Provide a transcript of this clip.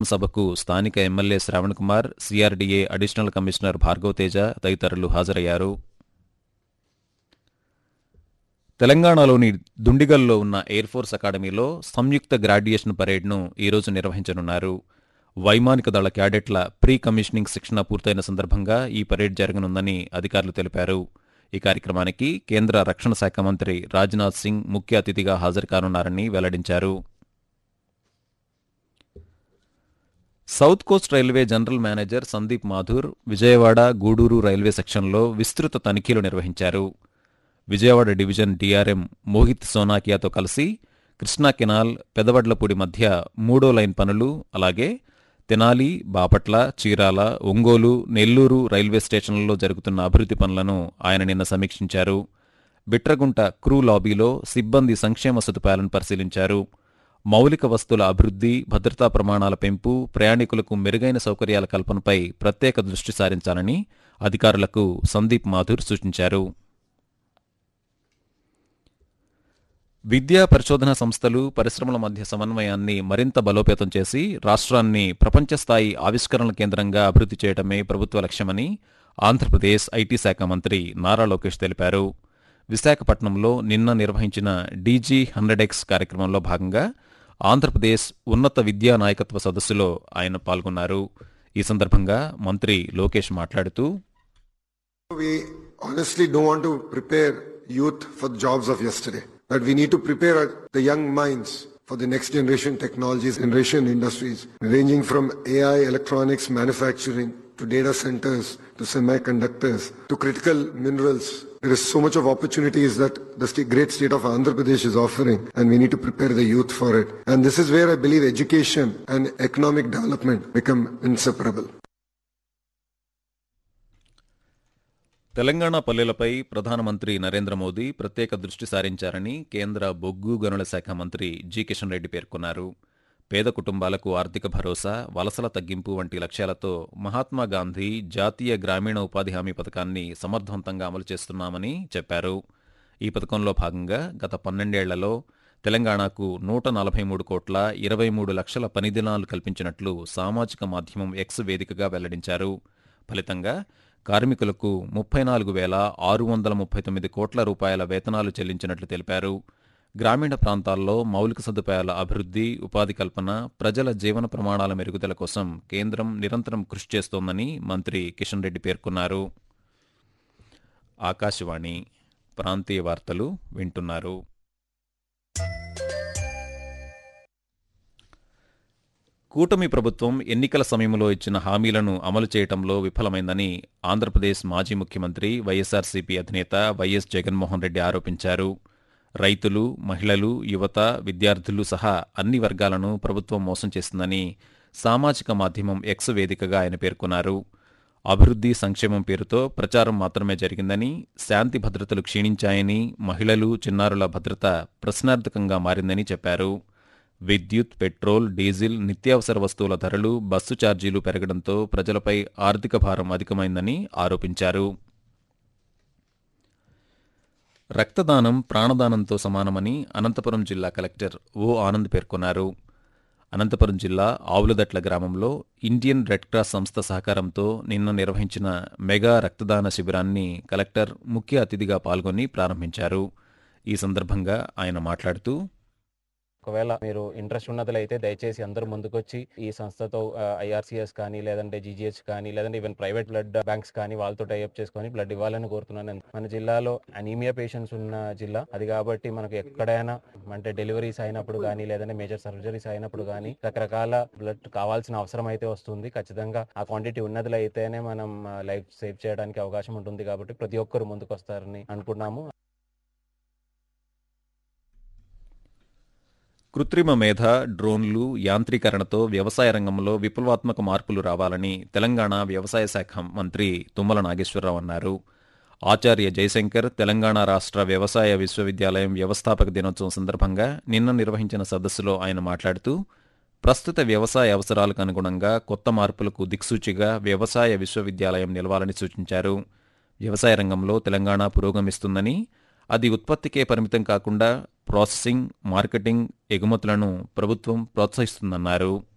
సభకు స్థానిక MLA Sravan Kumar CRDA additional commissioner Bhargav Teja తదితరులు హాజరయ్యారు తెలంగాణలోని దుండిగల్లో ఉన్న ఎయిర్ ఫోర్స్ అకాడమీలో సంయుక్త గ్రాడ్యుయేషన్ పరేడ్ను ఈరోజు నిర్వహించనున్నారు వైమానిక దళ క్యాడెట్ల ప్రీ కమిషనింగ్ శిక్షణ పూర్తయిన సందర్భంగా ఈ పరేడ్ జరగనుందని అధికారులు తెలిపారు ఈ కార్యక్రమానికి కేంద్ర రక్షణ శాఖ మంత్రి రాజ్నాథ్ సింగ్ ముఖ్య అతిథిగా హాజరు కానున్నారని వెల్లడించారు south coast railway general manager Sandeep Mathur Vijayawada Gudur railway సెక్షన్లో విస్తృత తనిఖీలు నిర్వహించారు విజయవాడ డివిజన్ డీఆర్ఎం మోహిత్ సోనాకియాతో కలిసి కృష్ణా కెనాల్ పెదవడ్లపూడి మధ్య మూడో లైన్ పనులు అలాగే తెనాలి బాపట్ల చీరాల ఒంగోలు నెల్లూరు రైల్వే స్టేషన్లలో జరుగుతున్న అభివృద్ధి పనులను ఆయన నిన్న సమీక్షించారు బిట్రగుంట క్రూ లాబీలో సిబ్బంది సంక్షేమ సదుపాయాలను పరిశీలించారు మౌలిక వస్తువుల అభివృద్ధి భద్రతా ప్రమాణాల పెంపు ప్రయాణికులకు మెరుగైన సౌకర్యాల కల్పనపై ప్రత్యేక దృష్టి సారించాలని అధికారులకు సందీప్ మాథూర్ సూచించారు విద్యా పరిశోధన సంస్థలు పరిశ్రమల మధ్య సమన్వయాన్ని మరింత బలోపేతం చేసి రాష్ట్రాన్ని ప్రపంచ స్థాయి ఆవిష్కరణల కేంద్రంగా అభివృద్ధి చేయడమే ప్రభుత్వ లక్ష్యమని ఆంధ్రప్రదేశ్ ఐటీ శాఖ మంత్రి నారా లోకేష్ తెలిపారు విశాఖపట్నంలో నిన్న నిర్వహించిన డీజీ హండ్రెడ్ ఎక్స్ కార్యక్రమంలో భాగంగా ఆంధ్రప్రదేశ్ ఉన్నత విద్యా నాయకత్వ సదస్సులో ఆయన పాల్గొన్నారు ఈ సందర్భంగా మంత్రి లోకేష్ మాట్లాడుతూ We honestly don't want to prepare youth for the jobs of yesterday. That we need to prepare the young minds for the next generation technologies, generation industries, ranging from AI, electronics, manufacturing, to data centers, to semiconductors, to critical minerals. There is so much of opportunities that the sta- great state of Andhra Pradesh is offering, and we need to prepare the youth for it. And this is where I believe education and economic development become inseparable. Telangana పల్లెలపై ప్రధానమంత్రి నరేంద్ర మోదీ ప్రత్యేక దృష్టి సారించారని కేంద్ర బొగ్గు గనుల శాఖ మంత్రి G Kishan Reddy పేర్కొన్నారు పేద కుటుంబాలకు ఆర్థిక భరోసా వలసల తగ్గింపు వంటి లక్ష్యాలతో మహాత్మా గాంధీ జాతీయ గ్రామీణ ఉపాధి హామీ పథకాన్ని సమర్థవంతంగా అమలు చేస్తున్నామని చెప్పారు ఈ పథకంలో భాగంగా గత పన్నెండేళ్లలో తెలంగాణకు నూట నలభై మూడు కోట్ల ఇరవై మూడు లక్షల పనిదినాలు కల్పించినట్లు సామాజిక మాధ్యమం ఎక్స్ వేదికగా వెల్లడించారు ఫలితంగా కార్మికులకు ముప్పై నాలుగు వేల ఆరు వందల ముప్పై తొమ్మిది కోట్ల రూపాయల వేతనాలు చెల్లించినట్లు తెలిపారు గ్రామీణ ప్రాంతాల్లో మౌలిక సదుపాయాల అభివృద్ధి ఉపాధి కల్పన ప్రజల జీవన ప్రమాణాల మెరుగుదల కోసం కేంద్రం నిరంతరం కృషి చేస్తోందని మంత్రి కిషన్ రెడ్డి పేర్కొన్నారు ఆకాశవాణి ప్రాంతీయ వార్తలు వింటున్నారు కూటమి ప్రభుత్వం ఎన్నికల సమయంలో ఇచ్చిన హామీలను అమలు చేయటంలో విఫలమైందని ఆంధ్రప్రదేశ్ మాజీ ముఖ్యమంత్రి వైఎస్ఆర్సీపీ అధినేత వైఎస్ జగన్మోహన్ రెడ్డి ఆరోపించారు రైతులు మహిళలు యువత విద్యార్థులు సహా అన్ని వర్గాలను ప్రభుత్వం మోసం చేసిందని సామాజిక మాధ్యమం ఎక్స్ వేదికగా ఆయన పేర్కొన్నారు అభివృద్ధి సంక్షేమం పేరుతో ప్రచారం మాత్రమే జరిగిందని శాంతి భద్రతలు క్షీణించాయని మహిళలు చిన్నారుల భద్రత ప్రశ్నార్థకంగా మారిందని చెప్పారు విద్యుత్ పెట్రోల్ డీజిల్ నిత్యావసర వస్తువుల ధరలు బస్సు ఛార్జీలు పెరగడంతో ప్రజలపై ఆర్థిక భారం అధికమైందని ఆరోపించారు రక్తదానం ప్రాణదానంతో సమానమని అనంతపురం జిల్లా కలెక్టర్ ఓ ఆనంద్ పేర్కొన్నారు అనంతపురం జిల్లా ఆవులదట్ల గ్రామంలో ఇండియన్ రెడ్ క్రాస్ సంస్థ సహకారంతో నిన్న నిర్వహించిన మెగా రక్తదాన శిబిరాన్ని కలెక్టర్ ముఖ్య అతిథిగా పాల్గొని ప్రారంభించారు ఈ సందర్భంగా ఆయన మాట్లాడుతూ ఒకవేళ మీరు ఇంట్రెస్ట్ ఉన్నట్లయితే దయచేసి అందరూ ముందుకొచ్చి ఈ సంస్థతో ఐఆర్సీఎస్ కానీ లేదంటే జీజీహెచ్ కానీ లేదంటే ఈవెన్ ప్రైవేట్ బ్లడ్ బ్యాంక్స్ కానీ వాళ్ళతో టైఅప్ చేసుకొని బ్లడ్ ఇవ్వాలని కోరుతున్నాను మన జిల్లాలో అనీమియా పేషెంట్స్ ఉన్న జిల్లా అది కాబట్టి మనకు ఎక్కడైనా అంటే డెలివరీస్ అయినప్పుడు కానీ లేదంటే మేజర్ సర్జరీస్ అయినప్పుడు కానీ రకరకాల బ్లడ్ కావాల్సిన అవసరం అయితే వస్తుంది ఖచ్చితంగా ఆ క్వాంటిటీ ఉన్నదిలో అయితేనే మనం లైఫ్ సేవ్ చేయడానికి అవకాశం ఉంటుంది కాబట్టి ప్రతి ఒక్కరు ముందుకు వస్తారని అనుకున్నాము కృత్రిమ మేధ డ్రోన్లు యాంత్రీకరణతో వ్యవసాయ రంగంలో విప్లవాత్మక మార్పులు రావాలని తెలంగాణ వ్యవసాయ శాఖ మంత్రి తుమ్మల నాగేశ్వరరావు అన్నారు ఆచార్య జయశంకర్ తెలంగాణ రాష్ట్ర వ్యవసాయ విశ్వవిద్యాలయం వ్యవస్థాపక దినోత్సవం సందర్భంగా నిన్న నిర్వహించిన సదస్సులో ఆయన మాట్లాడుతూ ప్రస్తుత వ్యవసాయ అవసరాలకు అనుగుణంగా కొత్త మార్పులకు దిక్సూచిగా వ్యవసాయ విశ్వవిద్యాలయం నిలవాలని సూచించారు వ్యవసాయ రంగంలో తెలంగాణ పురోగమిస్తుందని అది ఉత్పత్తికే పరిమితం కాకుండా ప్రాసెసింగ్ మార్కెటింగ్ ఎగుమతులను ప్రభుత్వం ప్రోత్సహిస్తుందన్నారు